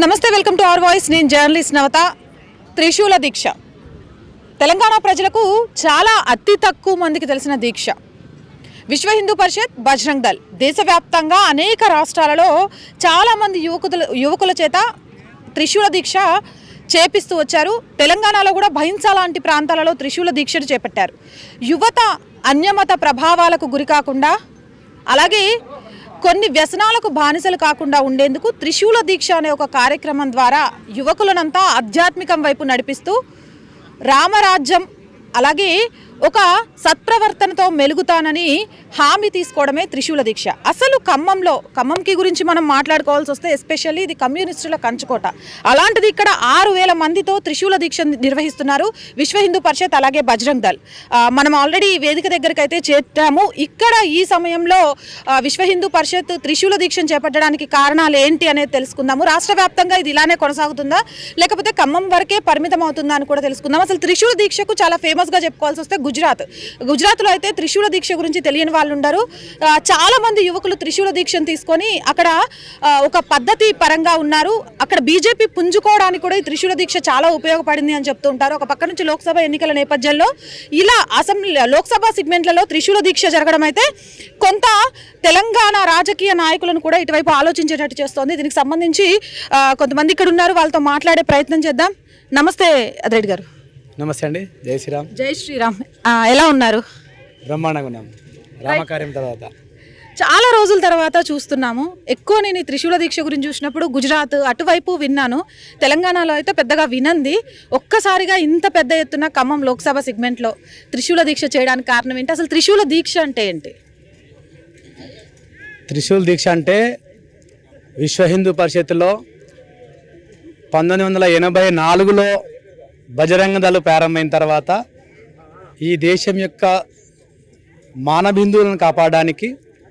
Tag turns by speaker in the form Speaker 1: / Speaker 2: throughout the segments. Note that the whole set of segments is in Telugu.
Speaker 1: నమస్తే వెల్కమ్ టు అవర్ వాయిస్ నేను జర్నలిస్ట్ నవత త్రిశూల దీక్ష తెలంగాణ ప్రజలకు చాలా అతి తక్కువ మందికి తెలిసిన దీక్ష విశ్వ హిందూ పరిషత్ బజరంగ్ దల్ దేశవ్యాప్తంగా అనేక రాష్ట్రాలలో చాలామంది యువకుల యువకుల చేత త్రిశూల దీక్ష చేపిస్తూ వచ్చారు తెలంగాణలో కూడా భైంసా లాంటి ప్రాంతాలలో త్రిశూల దీక్షను చేపట్టారు యువత అన్యమత ప్రభావాలకు గురి కాకుండా అలాగే కొన్ని వ్యసనాలకు బానిసలు కాకుండా ఉండేందుకు త్రిశూల దీక్ష అనే ఒక కార్యక్రమం ద్వారా యువకులనంతా ఆధ్యాత్మికం వైపు నడిపిస్తూ రామరాజ్యం అలాగే ఒక సత్ప్రవర్తనతో మెలుగుతానని హామీ తీసుకోవడమే త్రిశూల దీక్ష అసలు ఖమ్మంలో ఖమ్మంకి గురించి మనం మాట్లాడుకోవాల్సి వస్తే ఎస్పెషల్లీ ఇది కమ్యూనిస్టుల కంచుకోట అలాంటిది ఇక్కడ ఆరు వేల మందితో త్రిశూల దీక్ష నిర్వహిస్తున్నారు విశ్వ హిందూ పరిషత్ అలాగే బజరంగ్ దల్ ఆ, మనం ఆల్రెడీ ఈ వేదిక దగ్గరికి అయితే చేరాము ఇక్కడ ఈ సమయంలో ఆ, విశ్వ హిందూ పరిషత్ త్రిశూల దీక్షను చేపట్టడానికి కారణాలు ఏంటి అనేది తెలుసుకుందాము రాష్ట్ర వ్యాప్తంగా ఇది ఇలానే కొనసాగుతుందా లేకపోతే ఖమ్మం వరకే పరిమితం అవుతుందా అని కూడా తెలుసుకుందాం అసలు త్రిశూల దీక్షకు చాలా ఫేమస్గా చెప్పుకోవాల్సి వస్తే గుజరాత్ గుజరాత్లో అయితే త్రిశూల దీక్ష గురించి తెలియని వాళ్ళు ఉండరు ఆ, చాలా మంది యువకులు త్రిశూల దీక్షను తీసుకొని అక్కడ ఆ, ఒక పద్ధతి పరంగా ఉన్నారు అక్కడ బీజేపీ పుంజుకోవడానికి కూడా ఈ త్రిశూల దీక్ష చాలా ఉపయోగపడింది అని చెప్తూ ఉంటారు ఒక పక్క నుంచి లోక్సభ ఎన్నికల నేపథ్యంలో ఇలా అసెంబ్లీ లోక్సభ సిగ్మెంట్లలో త్రిశూల దీక్ష జరగడం అయితే కొంత తెలంగాణ రాజకీయ నాయకులను కూడా ఇటువైపు ఆలోచించేటట్టు చేస్తోంది దీనికి సంబంధించి ఆ, కొంతమంది ఇక్కడ ఉన్నారు వాళ్ళతో మాట్లాడే ప్రయత్నం చేద్దాం నమస్తే అద్రెడ్డి గారు
Speaker 2: నమస్తే అండి జై శ్రీరామ్
Speaker 1: జై శ్రీరామ్ ఆ, ఎలా ఉన్నారు
Speaker 2: బ్రహ్మాండంగా ఉన్నాం రామకార్యం తర్వాత
Speaker 1: చాలా రోజుల తర్వాత చూస్తున్నాము ఎక్కువ నేను ఈ త్రిశూల దీక్ష గురించి చూసినప్పుడు గుజరాత్ అటువైపు విన్నాను తెలంగాణలో అయితే పెద్దగా వినంది ఒక్కసారిగా ఇంత పెద్ద ఎత్తున ఖమ్మం లోక్సభ సెగ్మెంట్లో త్రిశూల దీక్ష చేయడానికి కారణం ఏంటి అసలు త్రిశూల దీక్ష అంటే ఏంటి
Speaker 2: త్రిశూల్ దీక్ష అంటే విశ్వ హిందూ పరిషత్తులో పంతొమ్మిది వందల ఎనభై నాలుగులో బజరంగ దళ ప్రారంభమైన తర్వాత ఈ దేశం యొక్క మానబిందువులను కాపాడడానికి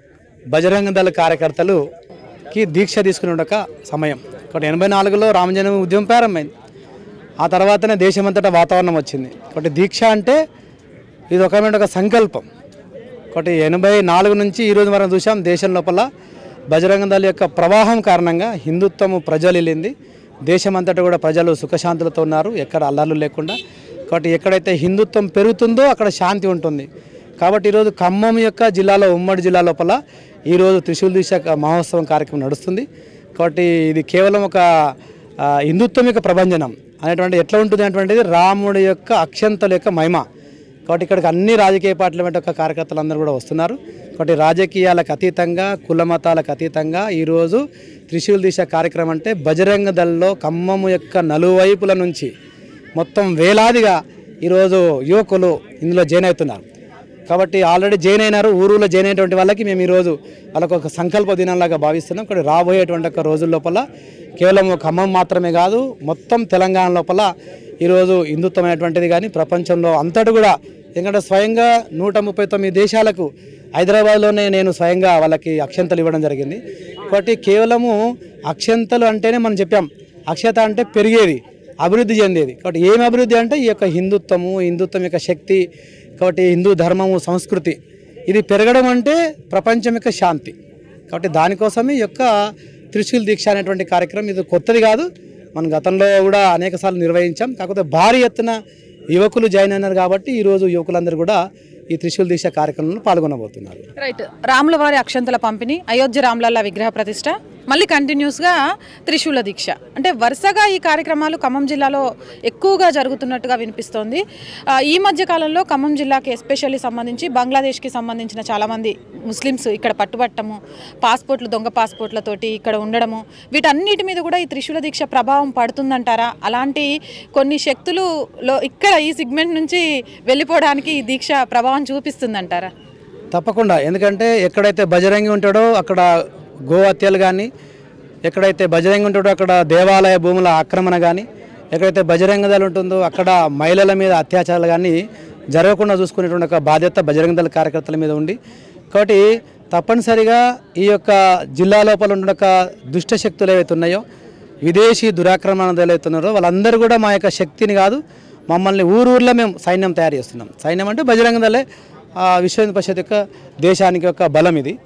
Speaker 2: బజరంగ దళ కార్యకర్తలుకి దీక్ష తీసుకునే ఒక సమయం కాబట్టి ఎనభై నాలుగులో రామజన్మ ఉద్యమం ప్రారంభమైంది ఆ తర్వాతనే దేశమంతటా వాతావరణం వచ్చింది కాబట్టి దీక్ష అంటే ఇది ఒక రకమైన ఒక సంకల్పం ఒకటి ఎనభై నాలుగు నుంచి ఈరోజు మనం చూసాం దేశం లోపల బజరంగ దళ యొక్క ప్రవాహం కారణంగా హిందుత్వము ప్రజలిల్లింది దేశమంతటా కూడా ప్రజలు సుఖశాంతులతో ఉన్నారు ఎక్కడ అల్లర్లు లేకుండా కాబట్టి ఎక్కడైతే హిందుత్వం పెరుగుతుందో అక్కడ శాంతి ఉంటుంది కాబట్టి ఈరోజు ఖమ్మం యొక్క జిల్లాలో ఉమ్మడి జిల్లా లోపల ఈరోజు త్రిశూల్ దీక్ష మహోత్సవం కార్యక్రమం నడుస్తుంది కాబట్టి ఇది కేవలం ఒక ఆ, హిందుత్వం యొక్క ప్రభంజనం అనేటువంటి ఎట్లా ఉంటుంది అనేటువంటిది రాముడి యొక్క అక్షంతల యొక్క మహిమ కాబట్టి ఇక్కడికి అన్ని రాజకీయ పార్టీల వెంట ఒక కార్యకర్తలు అందరూ కూడా వస్తున్నారు కాబట్టి రాజకీయాలకు అతీతంగా కుల మతాలకు అతీతంగా ఈరోజు త్రిశూల్ దిశ కార్యక్రమం అంటే బజరంగ దళలో ఖమ్మము యొక్క నలువైపుల నుంచి మొత్తం వేలాదిగా ఈరోజు యువకులు ఇందులో జాయిన్ అవుతున్నారు కాబట్టి ఆల్రెడీ జాయిన్ అయినారు ఊరులో జాయిన్ అయినటువంటి వాళ్ళకి మేము ఈరోజు వాళ్ళకు ఒక సంకల్ప దినంలాగా భావిస్తున్నాం ఇక్కడ రాబోయేటువంటి ఒక రోజుల లోపల కేవలం ఒక ఖమ్మం మాత్రమే కాదు మొత్తం తెలంగాణ లోపల ఈరోజు హిందుత్వమైనటువంటిది కానీ ప్రపంచంలో అంతటి కూడా ఎందుకంటే స్వయంగా నూట ముప్పై తొమ్మిది దేశాలకు హైదరాబాద్లోనే నేను స్వయంగా వాళ్ళకి అక్షంతలు ఇవ్వడం జరిగింది కాబట్టి కేవలము అక్షంతలు అంటేనే మనం చెప్పాం అక్షత అంటే పెరిగేది అభివృద్ధి చెందేది కాబట్టి ఏమి అభివృద్ధి అంటే ఈ యొక్క హిందుత్వము హిందుత్వం యొక్క శక్తి కాబట్టి హిందూ ధర్మము సంస్కృతి ఇది పెరగడం అంటే ప్రపంచం యొక్క శాంతి కాబట్టి దానికోసమే ఈ యొక్క త్రిశూల్ దీక్ష అనేటువంటి కార్యక్రమం ఇది కొత్తది కాదు మనం గతంలో కూడా అనేక సార్లు నిర్వహించాం కాకపోతే భారీ ఎత్తున యువకులు జాయిన్ అయినారు కాబట్టి ఈరోజు యువకులందరూ కూడా ఈ త్రిశూల్ దీక్ష కార్యక్రమంలో పాల్గొనబోతున్నారు
Speaker 1: రైట్ రాముల వారి అక్షంతల పంపిణీ అయోధ్య రామ్లల్ల విగ్రహ ప్రతిష్ట మళ్ళీ కంటిన్యూస్గా త్రిశూల దీక్ష అంటే వరుసగా ఈ కార్యక్రమాలు ఖమ్మం జిల్లాలో ఎక్కువగా జరుగుతున్నట్టుగా వినిపిస్తోంది ఆ, ఈ మధ్య కాలంలో ఖమ్మం జిల్లాకి ఎస్పెషల్లీ సంబంధించి బంగ్లాదేశ్కి సంబంధించిన చాలామంది ముస్లిమ్స్ ఇక్కడ పట్టుబట్టము పాస్పోర్ట్లు దొంగ పాస్పోర్ట్లతోటి ఇక్కడ ఉండడము వీటన్నిటి మీద కూడా ఈ త్రిశూల దీక్ష ప్రభావం పడుతుందంటారా అలాంటి కొన్ని శక్తులు లో ఇక్కడ ఈ సిగ్మెంట్ నుంచి వెళ్ళిపోవడానికి ఈ దీక్ష ప్రభావం చూపిస్తుందంటారా
Speaker 2: తప్పకుండా ఎందుకంటే ఎక్కడైతే బజరంగి ఉంటాడో అక్కడ గో హత్యలు కానీ ఎక్కడైతే బజరంగి ఉంటాడో అక్కడ దేవాలయ భూముల ఆక్రమణ కానీ ఎక్కడైతే బజరంగ దళ ఉంటుందో అక్కడ మహిళల మీద అత్యాచారాలు కానీ జరగకుండా చూసుకునేటువంటి ఒక బాధ్యత బజరంగ దళ కార్యకర్తల మీద ఉంది కాబట్టి తప్పనిసరిగా ఈ యొక్క జిల్లా లోపల ఉన్న ఒక దుష్ట శక్తులు ఏవైతే ఉన్నాయో విదేశీ దురాక్రమణ ఏవైతే ఉన్నారో వాళ్ళందరూ కూడా మా యొక్క శక్తిని కాదు మమ్మల్ని ఊరూర్లో మేము సైన్యం తయారు చేస్తున్నాం సైన్యం అంటే బజరంగ దళే ఆ విశ్వ హిందూ పరిషత్ యొక్క దేశానికి యొక్క బలం ఇది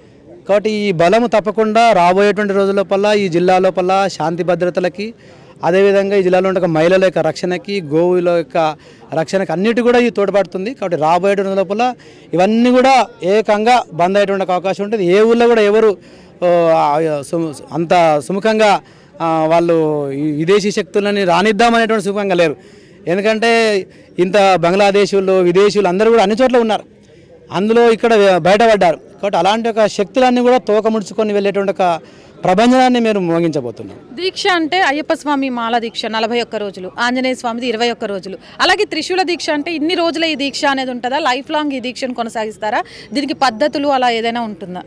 Speaker 2: కాబట్టి ఈ బలము తప్పకుండా రాబోయేటువంటి రోజుల లోపల ఈ జిల్లా లోపల శాంతి భద్రతలకి అదేవిధంగా ఈ జిల్లాలో ఉన్న మహిళల యొక్క రక్షణకి గోవుల యొక్క రక్షణకి అన్నిటి కూడా ఇది తోడ్పడుతుంది కాబట్టి రాబోయేటువంటి రోజుల లోపల ఇవన్నీ కూడా ఏకంగా బంద్ అయ్యేటువంటి అవకాశం ఉంటుంది ఏ ఊళ్ళో కూడా ఎవరు ఆ, సు- అంత సుముఖంగా ఆ, వాళ్ళు ఈ విదేశీ శక్తులని రానిద్దామనేటువంటి సుముఖంగా లేరు ఎందుకంటే ఇంత బంగ్లాదేశీయులు విదేశీయులు అందరూ కూడా అన్ని చోట్ల ఉన్నారు అందులో ఇక్కడ బయటపడ్డారు కాబట్టి అలాంటి ఒక శక్తులన్నీ కూడా తోక ముడుచుకొని వెళ్ళేటువంటి ఒక ప్రభంజనాన్ని మీరు మోగించబోతున్నాం
Speaker 1: దీక్ష అంటే అయ్యప్ప స్వామి మాల దీక్ష నలభై ఒక్క రోజులు ఆంజనేయ స్వామిది ఇరవై ఒక్క రోజులు అలాగే త్రిశూల దీక్ష అంటే ఇన్ని రోజుల ఈ దీక్ష అనేది ఉంటుందా లైఫ్ లాంగ్ ఈ దీక్షను కొనసాగిస్తారా దీనికి పద్ధతులు అలా ఏదైనా ఉంటుందా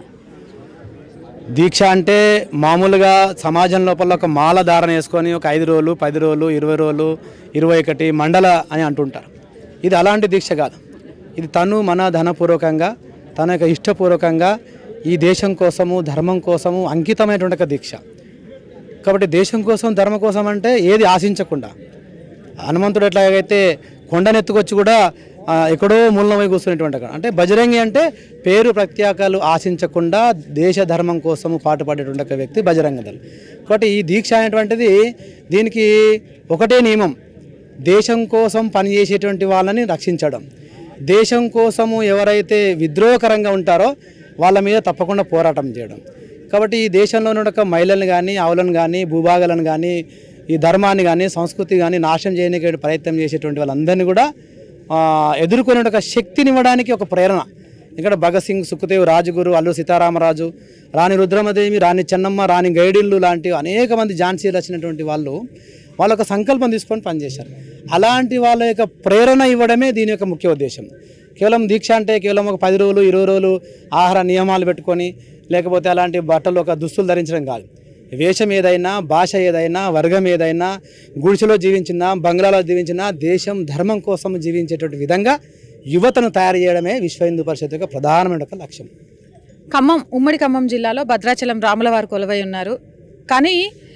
Speaker 2: దీక్ష అంటే మామూలుగా సమాజం లోపల ఒక మాల ధారణ వేసుకొని ఒక ఐదు రోజులు పది రోజులు ఇరవై రోజులు ఇరవై ఒకటి మండల అని అంటుంటారు ఇది అలాంటి దీక్ష కాదు ఇది తను మన ధనపూర్వకంగా తన యొక్క ఇష్టపూర్వకంగా ఈ దేశం కోసము ధర్మం కోసము అంకితమైనటువంటి ఒక దీక్ష కాబట్టి దేశం కోసం ధర్మం కోసం అంటే ఏది ఆశించకుండా హనుమంతుడు ఎట్లాగైతే కొండనెత్తుకొచ్చి కూడా ఆ, ఎక్కడో మూలమై కూర్చునేటువంటి అక్కడ. అంటే బజరంగి అంటే పేరు ప్రత్యేకాలు ఆశించకుండా దేశ ధర్మం కోసము పాటుపడేటువంటి ఒక వ్యక్తి బజరంగ దళ్ కాబట్టి ఈ దీక్ష అనేటువంటిది దీనికి ఒకటే నియమం దేశం కోసం పనిచేసేటువంటి వాళ్ళని రక్షించడం దేశం కోసము ఎవరైతే విద్రోహకరంగా ఉంటారో వాళ్ళ మీద తప్పకుండా పోరాటం చేయడం కాబట్టి ఈ దేశంలో ఉన్న ఒక మహిళలను కానీ ఆవులను కానీ భూభాగాలను కానీ ఈ ధర్మాన్ని కానీ సంస్కృతి కానీ నాశనం చేయడానికి ప్రయత్నం చేసేటువంటి వాళ్ళందరినీ కూడా ఆ, ఎదుర్కొనే ఒక శక్తిని ఇవ్వడానికి ఒక ప్రేరణ ఇక్కడ భగత్ సింగ్ సుఖదేవ్ రాజగురు అల్లు సీతారామరాజు రాణి రుద్రమదేవి రాణి చెన్నమ్మ రాణి గైడిళ్ళు లాంటి అనేక మంది ఝాన్సీలు వచ్చినటువంటి వాళ్ళు వాళ్ళ ఒక సంకల్పం తీసుకొని పనిచేశారు అలాంటి వాళ్ళ యొక్క ప్రేరణ ఇవ్వడమే దీని యొక్క ముఖ్య ఉద్దేశం కేవలం దీక్ష అంటే కేవలం ఒక పది రోజులు ఇరవై రోజులు ఆహార నియమాలు పెట్టుకొని లేకపోతే అలాంటి బట్టలు ఒక దుస్తులు ధరించడం కాదు వేషం ఏదైనా భాష ఏదైనా వర్గం ఏదైనా గుడిసెలో జీవించినా బంగ్లాలో జీవించినా దేశం ధర్మం కోసం జీవించేటువంటి విధంగా యువతను తయారు చేయడమే విశ్వ హిందూ పరిషత్ యొక్క ప్రధానమైన ఒక లక్ష్యం
Speaker 1: ఖమ్మం ఉమ్మడి ఖమ్మం జిల్లాలో భద్రాచలం రాములవారు కొలువై ఉన్నారు కానీ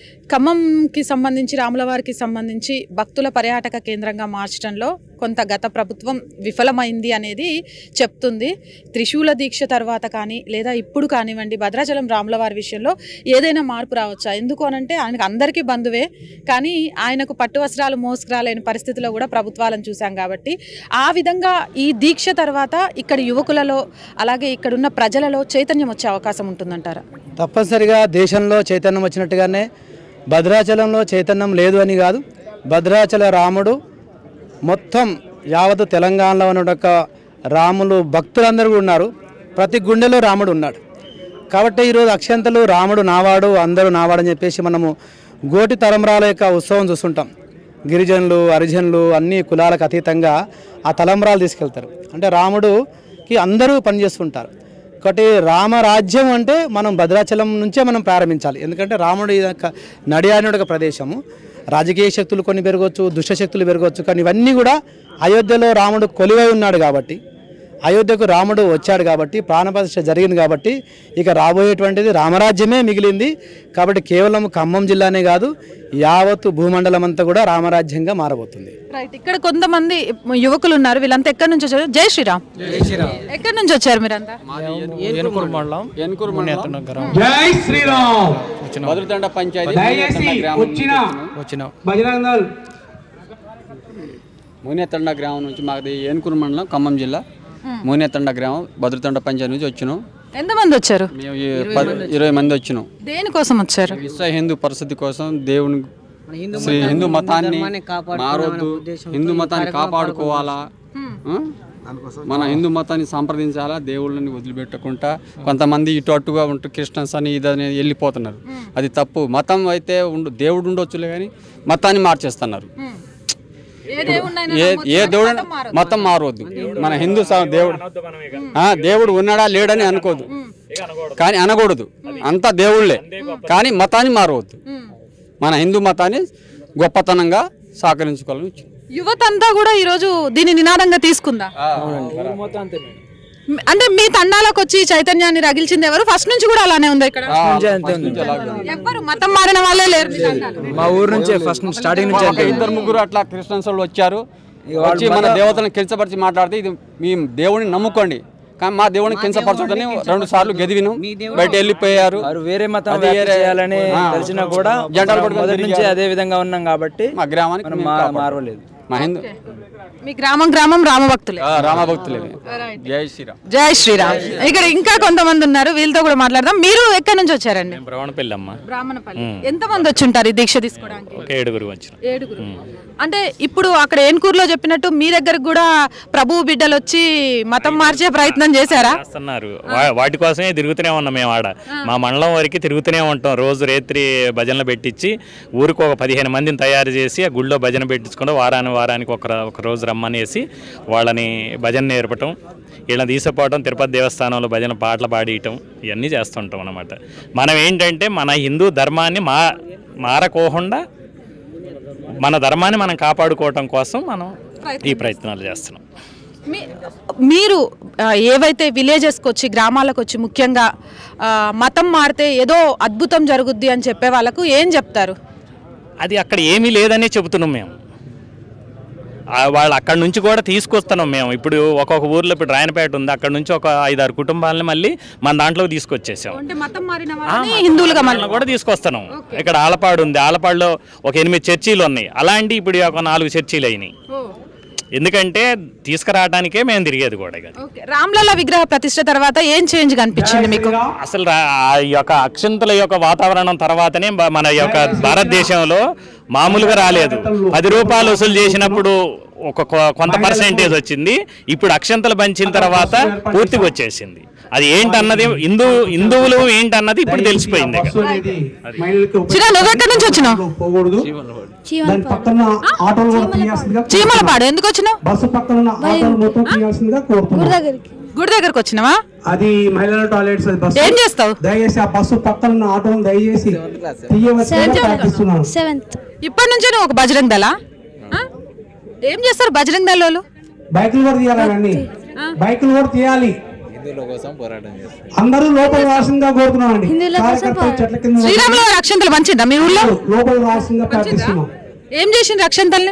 Speaker 1: ఖమ్మంకి సంబంధించి రాములవారికి సంబంధించి భక్తుల పర్యాటక కేంద్రంగా మార్చడంలో కొంత గత ప్రభుత్వం విఫలమైంది అనేది చెప్తుంది త్రిశూల దీక్ష తర్వాత కానీ లేదా ఇప్పుడు కానివ్వండి భద్రాచలం రాములవారి విషయంలో ఏదైనా మార్పు రావచ్చా ఎందుకు అనంటే ఆయనకు అందరికీ బంధువే కానీ ఆయనకు పట్టు వస్త్రాలు మోసుకురాలేని పరిస్థితిలో కూడా ప్రభుత్వాలను చూసాం కాబట్టి ఆ విధంగా ఈ దీక్ష తర్వాత ఇక్కడ యువకులలో అలాగే ఇక్కడున్న ప్రజలలో చైతన్యం వచ్చే అవకాశం ఉంటుందంటారా
Speaker 2: తప్పనిసరిగా దేశంలో చైతన్యం వచ్చినట్టుగానే భద్రాచలంలో చైతన్యం లేదు అని కాదు భద్రాచల రాముడు మొత్తం యావత్ తెలంగాణలో ఉన్న ఒక రాములు భక్తులందరూ కూడా ఉన్నారు ప్రతి గుండెలో రాముడు ఉన్నాడు కాబట్టి ఈరోజు అక్షంతలు రాముడు నావాడు అందరూ నావాడు అని చెప్పేసి మనము గోటి తలంబ్రాల యొక్క ఉత్సవం చూస్తుంటాం గిరిజనులు హరిజనులు అన్ని కులాలకు అతీతంగా ఆ తలంబ్రాలు తీసుకెళ్తారు అంటే రాముడుకి అందరూ పనిచేస్తుంటారు ఒకటి రామరాజ్యం అంటే మనం భద్రాచలం నుంచే మనం ప్రారంభించాలి ఎందుకంటే రాముడు ఈ యొక్క నడియాడిన ఒక ప్రదేశము రాజకీయ శక్తులు కొన్ని పెరగవచ్చు దుష్ట శక్తులు పెరగవచ్చు కానీ ఇవన్నీ కూడా అయోధ్యలో రాముడు కొలివై ఉన్నాడు కాబట్టి అయోధ్యకు రాముడు వచ్చాడు కాబట్టి ప్రాణప్రతిష్ఠ జరిగింది కాబట్టి ఇక రాబోయేటువంటిది రామరాజ్యమే మిగిలింది కాబట్టి కేవలం ఖమ్మం జిల్లానే కాదు యావత్తు భూమండలం అంతా కూడా రామరాజ్యంగా మారబోతుంది
Speaker 1: రైట్ ఇక్కడ కొంతమంది యువకులు ఉన్నారు వీళ్ళంతా ఎక్కడి నుంచి వచ్చారు జై శ్రీరామ్ ఎక్కడి నుంచి వచ్చారు మీరంతా
Speaker 3: ఏనుకూరు మండలం
Speaker 4: ఏనుకూరు
Speaker 3: మునియత్తన గ్రామం
Speaker 5: జై శ్రీరామ్
Speaker 4: మధురతండ పంచాయతీ
Speaker 5: దయచేసి
Speaker 4: మునియతండ గ్రామం నుంచి
Speaker 5: వచ్చిన
Speaker 3: వచ్చినాం
Speaker 5: బజరంగ దళ్
Speaker 4: మునియతండ గ్రామం నుంచి మాది ఏనుకూరు మండలం ఖమ్మం జిల్లా మునియతండ గ్రామం భద్రతండ పంచాయతీ నుంచి వచ్చినాం
Speaker 1: ఎంతమంది వచ్చారు
Speaker 4: మేము ఈ పది ఇరవై మంది వచ్చినాం
Speaker 1: దేనికోసం వచ్చారు
Speaker 4: విశ్వ హిందూ పరిస్థితి కోసం దేవుని శ్రీ హిందూ మతాన్ని మారొద్దు హిందూ మతాన్ని కాపాడుకోవాలా ఆ? మన హిందూ మతాన్ని సంప్రదించాలా దేవుళ్ళని వదిలిపెట్టకుండా కొంతమంది ఇటు అటుగా ఉంటూ క్రిస్టియన్స్ అని ఇదని వెళ్ళిపోతున్నారు అది తప్పు మతం అయితే ఉండు దేవుడు ఉండొచ్చులే కానీ మతాన్ని మార్చేస్తున్నారు
Speaker 1: ఏ దేవుడినైనా
Speaker 4: ఏ
Speaker 1: నమ్మొచ్చు,
Speaker 4: ఏ
Speaker 1: కానీ
Speaker 4: దేవుడు
Speaker 1: మతం మారొద్దు.
Speaker 4: మతం మారవద్దు మన హిందూ స- దేవుడు ఆ, దేవుడు ఉన్నాడా లేడని అనుకోదు కానీ అనకూడదు అంతా దేవుళ్ళే కానీ మతాన్ని మారవద్దు మన హిందూ మతాన్ని గొప్పతనంగా సహకరించుకోవాలని వచ్చింది.
Speaker 1: యువత అంతా కూడా ఈరోజు దీని నినాదంగా తీసుకుందా అంటే మీ తండాలకు వచ్చి ఈ చైతన్యాన్ని రగిల్చింది ఎవరు ఫస్ట్ నుంచి కూడా అలానే ఉంది ఇక్కడ
Speaker 4: ఆ, first నుంచి అలాగే ఉంది.
Speaker 1: ఎవ్వరు మతం మారిన వాళ్ళే లేరు మీ తండాలో.
Speaker 3: మా ఊరు నుంచే ఫస్ట్ స్టార్టింగ్ నుంచి
Speaker 4: ఒక ఇద్దరు ముగ్గురు అట్లా క్రిస్టియన్స్ వాళ్ళు వచ్చారు వచ్చి మన దేవతలను కించపరిచి మాట్లాడితే ఇది మీ దేవుడిని నమ్ముకోండి కానీ మా దేవుడిని కించపరచదని రెండు సార్లు గెదివినాం బయట వెళ్ళిపోయారు
Speaker 3: వారు వేరే మతం
Speaker 4: అది
Speaker 3: వ్యాప్తి
Speaker 4: వేరే-
Speaker 3: చేయాలని
Speaker 4: ఆ.
Speaker 3: తెలిసినా కూడా
Speaker 4: జెండాలు
Speaker 3: మనం
Speaker 4: పట్టుకొని
Speaker 3: మొదటి నుంచి
Speaker 4: తిరిగారు.
Speaker 3: అదే విధంగా ఉన్నాం కాబట్టి
Speaker 4: మా గ్రామానికి
Speaker 3: మనం
Speaker 4: మేము
Speaker 3: మా-
Speaker 4: కాపాడు-
Speaker 3: మారవలేదు
Speaker 4: మా హిందూ
Speaker 1: మీ గ్రామం గ్రామం రామభక్తులే
Speaker 4: ఆ, రామభక్తులే జై శ్రీరామ్
Speaker 1: జై శ్రీరామ్ ఇక్కడ ఇంకా కొంతమంది ఉన్నారు వీళ్ళతో కూడా మాట్లాడదాం మీరు ఎక్కడి నుంచి వచ్చారండి
Speaker 6: బ్రవణపల్లి అమ్మ
Speaker 1: బ్రాహ్మణపల్లి ఎంత మంది వచ్చి ఉంటారు ఈ దీక్ష తీసుకోవడానికి
Speaker 6: ఒక ఏడుగురు వచ్చిన
Speaker 1: ఏడుగురు అంటే ఇప్పుడు అక్కడ ఏన్కూరులో చెప్పినట్టు మీ దగ్గరకు కూడా ప్రభు బిడ్డలు వచ్చి మతం మార్చే ప్రయత్నం చేశారా
Speaker 6: చేస్తున్నారు వా- వాటి కోసమే తిరుగుతూనే ఉన్నాం మేము ఆడ మా మండలం వరకు తిరుగుతూనే ఉంటాం రోజు రేత్రి భజనలు పెట్టించి ఊరికి ఒక పదిహేను మందిని తయారు చేసి ఆ గుళ్ళో భజన పెట్టించుకుంటూ వారానికి వారానికి ఒక ర- ఒక రోజు రమ్మనేసి వాళ్ళని భజన నేర్పటం వీళ్ళని తీసుకుపోవటం తిరుపతి దేవస్థానంలో భజన పాటలు పాడియటం ఇవన్నీ చేస్తుంటాం అన్నమాట మనం ఏంటంటే మన హిందూ ధర్మాన్ని మా మారకోకుండా మన ధర్మాన్ని మనం కాపాడుకోవటం కోసం మనం ఈ ప్రయత్నాలు చేస్తున్నాం
Speaker 1: మీ- మీరు ఆ, ఏవైతే విలేజెస్కి వచ్చి గ్రామాలకు వచ్చి ముఖ్యంగా ఆ, మతం మారితే ఏదో అద్భుతం జరుగుద్ది అని చెప్పే వాళ్ళకు ఏం చెప్తారు
Speaker 6: అది అక్కడ ఏమీ లేదనే చెబుతున్నాం మేము ఆ వాళ్ళు అక్కడ నుంచి కూడా తీసుకొస్తున్నాం మేము ఇప్పుడు ఒక్కొక్క ఊర్లో ఇప్పుడు రాయనపేట ఉంది అక్కడ నుంచి ఒక ఐదారు కుటుంబాలని మళ్ళీ మన దాంట్లోకి తీసుకొచ్చేసాం
Speaker 1: అంటే మతం మారిన వాళ్ళని హిందువులుగా మళ్ళీ
Speaker 6: వాళ్ళని కూడా తీసుకొస్తున్నాం ఇక్కడ ఆలపాడు ఉంది ఆలపాడులో ఒక ఎనిమిది చర్చీలు ఉన్నాయి అలాంటి ఇప్పుడు ఒక నాలుగు చర్చీలు అయినాయి ఎందుకంటే తీసుకురావడానికే మేము తిరిగేది కూడా ఇక
Speaker 1: ఓకే రామ్లల్ల విగ్రహ ప్రతిష్ట తర్వాత ఏం చేంజ్ కనిపించింది మీకు
Speaker 6: అసలు రా- ఆ యొక్క అక్షంతల యొక్క వాతావరణం తర్వాతనే బ- మన యొక్క భారతదేశంలో మామూలుగా రాలేదు పది రూపాయలు వసూలు చేసినప్పుడు ఒక కొ- కొంత పర్సెంటేజ్ వచ్చింది ఇప్పుడు అక్షంతలు పంచిన తర్వాత పూర్తిగా వచ్చేసింది అది ఏంటన్నది హిందూ హిందువులు ఏంటన్నది ఇప్పుడు తెలిసిపోయింది ఇక.
Speaker 5: బస్సు అనేది మహిళలకు
Speaker 1: చిరా, నువ్వు ఎక్కడి నుంచి వచ్చినావు?
Speaker 5: పోకూడదు దాని పక్కన ఆటోలు కూడా తీయాల్సిందిగా
Speaker 1: చీమలపాడు ఎందుకు వచ్చినావు
Speaker 5: బస్సు పక్కన ఉన్న ఆటోలు మొత్తం తీయాల్సిందిగా కోరుతున్నాం
Speaker 1: గుడి దగ్గరకు వచ్చినావా
Speaker 5: అది మహిళల టాయిలెట్స్ అది బస్సు
Speaker 1: ఏం చేస్తావు
Speaker 5: దయచేసి ఆ బస్సు పక్కన ఉన్న ఆటోను దయచేసి తీయవలసిందిగా ప్రార్థిస్తున్నాను
Speaker 7: సెవెంత్
Speaker 1: ఇప్పటి నుంచే నువ్వు ఒక బజరంగ్ దళా ఆ? ఏం చేస్తారు బజరంగ్ దళ వాళ్ళు
Speaker 5: బైకులు కూడా తీయాలండి బైకులు కూడా తీయాలి అందరూ లోపల రాసిందిగా కోరుతున్నాం అండి
Speaker 7: హిందువుల కోసం
Speaker 5: కార్యకర్తలు చెట్ల కింద
Speaker 1: శ్రీరాములు వారి అక్షంతలు పంచిండ్రా మీ ఊళ్ళో
Speaker 5: లోపల రాసిందిగా ప్రార్థిస్తున్నాం
Speaker 1: ఏం చేసిండ్రు అక్షంతల్ని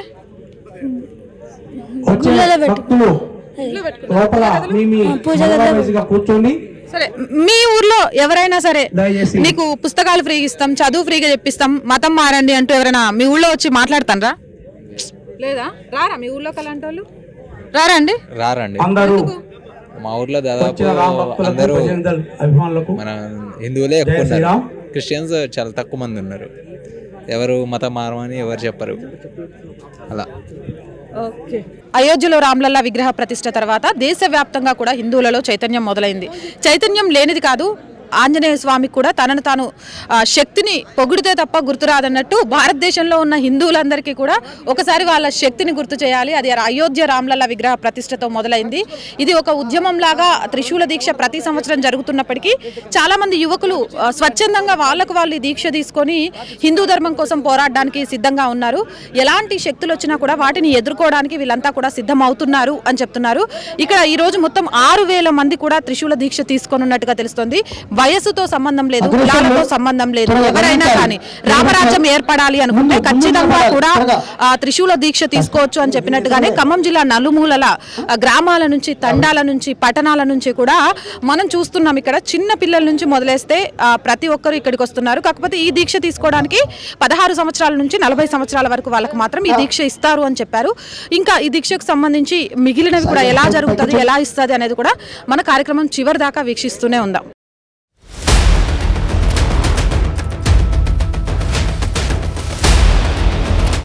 Speaker 5: వచ్చే భక్తులు లోపల మీ మీ మగవాయిస్గా కూర్చోండి
Speaker 1: సరే మీ ఊర్లో ఎవరైనా సరే
Speaker 5: దయచేసి
Speaker 1: నీకు పుస్తకాలు ఫ్రీగా ఇస్తాం చదువు ఫ్రీగా చెప్పిస్తాం మతం మారండి అంటూ ఎవరైనా మీ ఊళ్ళో వచ్చి మాట్లాడతానరా లేదా రారా మీ ఊళ్ళోకి అలాంటి వాళ్ళు రారా అండి
Speaker 8: రారండి
Speaker 5: అందరూ
Speaker 8: మా ఊర్లో దాదాపు
Speaker 5: వచ్చిన రామ భక్తులకు
Speaker 8: అందరూ
Speaker 5: భజన దళ్ అభిమానులకు
Speaker 8: మన హిందువులే ఎక్కువ
Speaker 5: జై
Speaker 8: ఉన్నారు
Speaker 5: శ్రీరామ్.
Speaker 8: క్రిస్టియన్స్ చాలా తక్కువ మంది ఉన్నారు ఎవరు మతం మారమని ఎవరు చెప్పరు అలా
Speaker 1: అయోధ్యలో రామ్లల్లా విగ్రహ ప్రతిష్ట తర్వాత దేశవ్యాప్తంగా కూడా హిందువులలో చైతన్యం మొదలైంది చైతన్యం లేనిది కాదు ఆంజనేయ స్వామికి కూడా తనను తాను ఆ, శక్తిని పొగిడితే తప్ప గుర్తురాదన్నట్టు భారతదేశంలో ఉన్న హిందువులందరికీ కూడా ఒకసారి వాళ్ళ శక్తిని గుర్తు చేయాలి అది అయోధ్య రామ్లల్లా విగ్రహ ప్రతిష్టతో మొదలైంది ఇది ఒక ఉద్యమంలాగా త్రిశూల దీక్ష ప్రతి సంవత్సరం జరుగుతున్నప్పటికీ చాలా మంది యువకులు ఆ, స్వచ్ఛందంగా వాళ్ళకు వాళ్ళు ఈ దీక్ష తీసుకొని హిందూ ధర్మం కోసం పోరాడడానికి సిద్ధంగా ఉన్నారు ఎలాంటి శక్తులు వచ్చినా కూడా వాటిని ఎదుర్కోవడానికి వీళ్ళంతా కూడా సిద్ధం అవుతున్నారు అని చెప్తున్నారు ఇక్కడ ఈ రోజు మొత్తం ఆరు వేల మంది కూడా త్రిశూల దీక్ష తీసుకొని ఉన్నట్టుగా తెలుస్తోంది వయస్సుతో సంబంధం లేదు కులాలతో సంబంధం లేదు ఎవరైనా కానీ రామరాజ్యం ఏర్పడాలి అనుకుంటే ఖచ్చితంగా కూడా ఆ, త్రిశూల దీక్ష తీసుకోవచ్చు అని చెప్పినట్టుగానే ఖమ్మం జిల్లా నలుమూలల ఆ, గ్రామాల నుంచి తండాల నుంచి పట్టణాల నుంచి కూడా మనం చూస్తున్నాం ఇక్కడ చిన్న పిల్లల నుంచి మొదలేస్తే ఆ, ప్రతి ఒక్కరు ఇక్కడికి వస్తున్నారు కాకపోతే ఈ దీక్ష తీసుకోవడానికి పదహారు సంవత్సరాల నుంచి నలభై సంవత్సరాల వరకు వాళ్ళకి మాత్రం ఈ దీక్ష ఇస్తారు అని చెప్పారు ఇంకా ఈ దీక్షకు సంబంధించి మిగిలినవి కూడా ఎలా జరుగుతుంది ఎలా ఇస్తుంది అనేది కూడా మన కార్యక్రమం చివరి దాకా వీక్షిస్తూనే ఉందాం